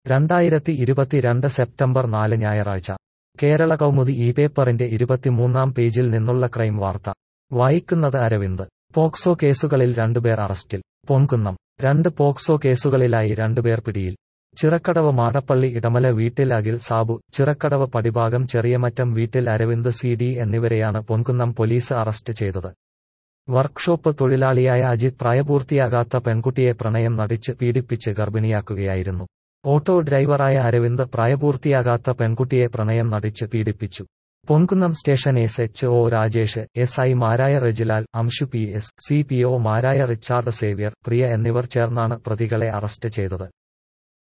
രണ്ടായിരത്തി ഇരുപത്തിരണ്ട് സെപ്റ്റംബർ നാല് ഞായറാഴ്ച കേരള കൗമുദി ഈ പേപ്പറിന്റെ ഇരുപത്തിമൂന്നാം പേജിൽ നിന്നുള്ള ക്രൈം വാർത്ത വായിക്കുന്നത് അരവിന്ദ് പോക്സോ കേസുകളിൽ രണ്ടുപേർ അറസ്റ്റിൽ പൊൻകുന്നം രണ്ട് പോക്സോ കേസുകളിലായി രണ്ടുപേർ പിടിയിൽ ചിറക്കടവ് മാടപ്പള്ളി ഇടമല വീട്ടിൽ അഖിൽ സാബു ചിറക്കടവ് പടിഭാഗം ചെറിയമറ്റം വീട്ടിൽ അരവിന്ദ് സി ഡി എന്നിവരെയാണ് പൊൻകുന്നം പോലീസ് അറസ്റ്റ് ചെയ്തത് വർക്ക്ഷോപ്പ് തൊഴിലാളിയായ അജിത് പ്രായപൂർത്തിയാകാത്ത പെൺകുട്ടിയെ പ്രണയം നടിച്ച് പീഡിപ്പിച്ച് ഗർഭിണിയാക്കുകയായിരുന്നു ഓട്ടോ ഡ്രൈവറായ അരവിന്ദ് പ്രായപൂർത്തിയാകാത്ത പെൺകുട്ടിയെ പ്രണയം നടിച്ച് പീഡിപ്പിച്ചു Ponkunnam station S H O Rajesh S I മാരായ Rejilal Amshu P S C P O മാരായ റിച്ചാർഡ് സേവ്യർ പ്രിയ എന്നിവർ ചേർന്നാണ് പ്രതികളെ അറസ്റ്റ് ചെയ്തത്